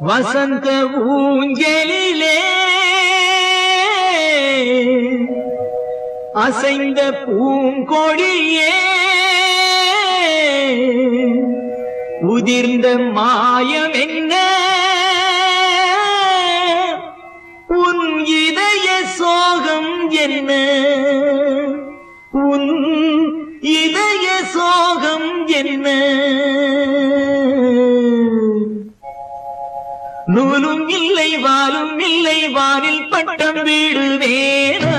வசந்த ஊஞ்சலிலே அசைந்த பூங்கொடியே உதிர்ந்த மாயம் என்ன உன் இதய சோகம் என்ன உன் இதய சோகம் என்ன நூலும் இல்லை வாலும் இல்லை வானில் பட்டம் வீடு வேணா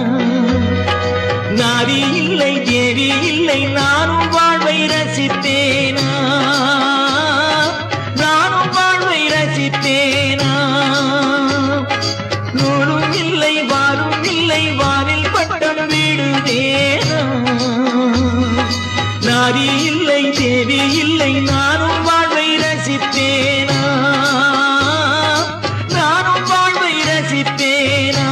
நாரி இல்லை தேவி இல்லை நானும் வாழ்வை ரசித்தேனா நானும் வாழ்வை ரசித்தேனா நூலும் இல்லை வாலும் இல்லை வானில் பட்டம் வீடு வேணா நாரி இல்லை தேவி இல்லை நானும் வாழ்வை ரசித்தேனா நானும் வாழ்வை ரசித்தேனா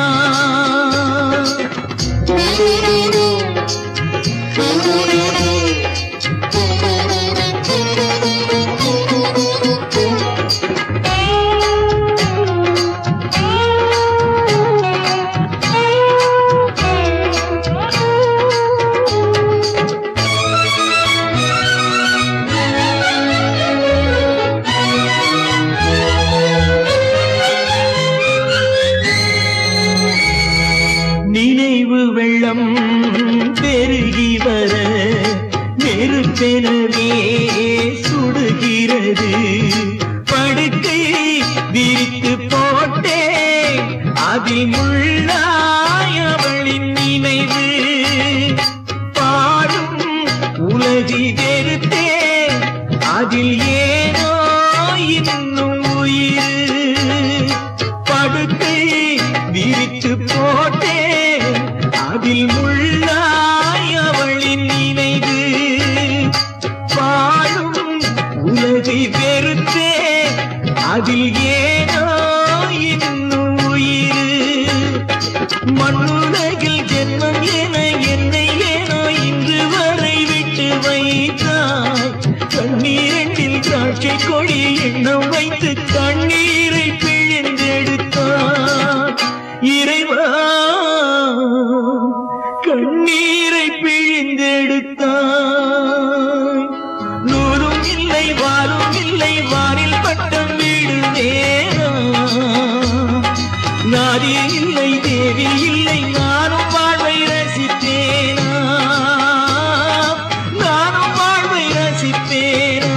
நினைவு வெள்ளம் பெருகி வர நெருப்பெனவே சுடுகிறது படுக்கை விரித்து போட்டே அதிமுள்ளாய் அவளின் நினைவு பாடும் உலகி வெறுத்தே அதில் ஏனோ இன்னும் உயிர் படுக்கை விரித்து போட்டே அதில் முள்ளாய் அவளின் நினைவு வாழும் உலகை வெறுத்தே அதில் ஏனோ இன்னும் உயிர் மண்ணுலகில் ஜென்மம் என என்னை ஏனோ இன்று வரை விட்டு வைத்தாய் கண்ணீரண்டில் திராட்சை கொடி எண்ணம் வைத்து கண்ணீரை பிழிந்தெடுத்தாய் இறைவா கண்ணீரை பிழிந்தெடுத்தாய் நூலும் இல்லை வாலும் இல்லை வானில் பட்டம் வீடு நேரம் நாரி இல்லை தேவி இல்லை நானும் வாழ்வை ரசித்தேனா நானும் வாழ்வை ரசித்தேனா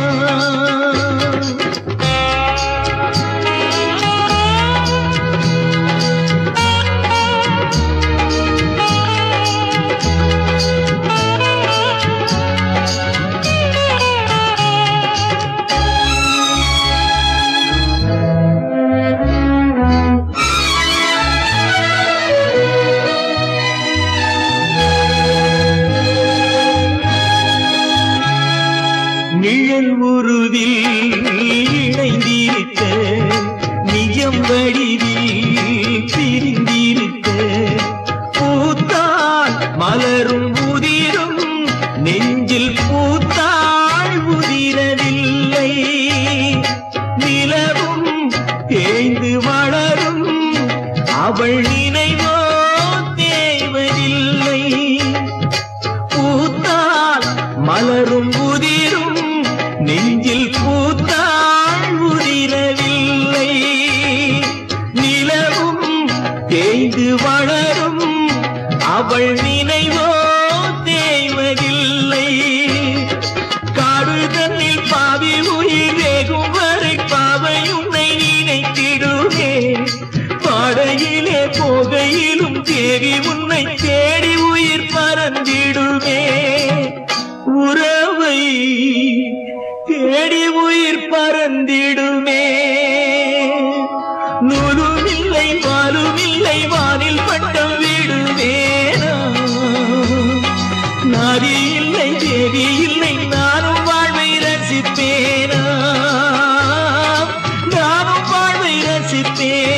நிழல் உருவில் இணைந்திருக்க நிஜம் வடிவில் பிரிந்திருக்க பூத்தாள் மலரும் உதிரும் நெஞ்சில் பூத்தாள் உதிரவில்லை நிலவும் தேய்ந்து வளரும் அவள் நினைவோ தேவதில்லை பூத்தால் மலரும் உதிரும் நெஞ்சில் பூத்தாள் உதிரவில்லை நிலவும் தேய்ந்து வளரும் அவள் நினைவோ தேய்வதில்லை காடு தன்னில் பாவி உயிர் வேகும் வரை பாவை உன்னை நினைத்திடுவே பாடையிலே போகையிலும் தேவி உன்னை தேடி உயிர் பறந்திடுமே உறவை தேடி உயிர் பறந்திடுமே நூலும் இல்லை வாலும் இல்லை வானில் பட்டம் விடுவேனா நாரி இல்லை தேவி இல்லை நானும் வாழ்வை ரசிப்பேனா நானும் வாழ்வை ரசிப்பேன்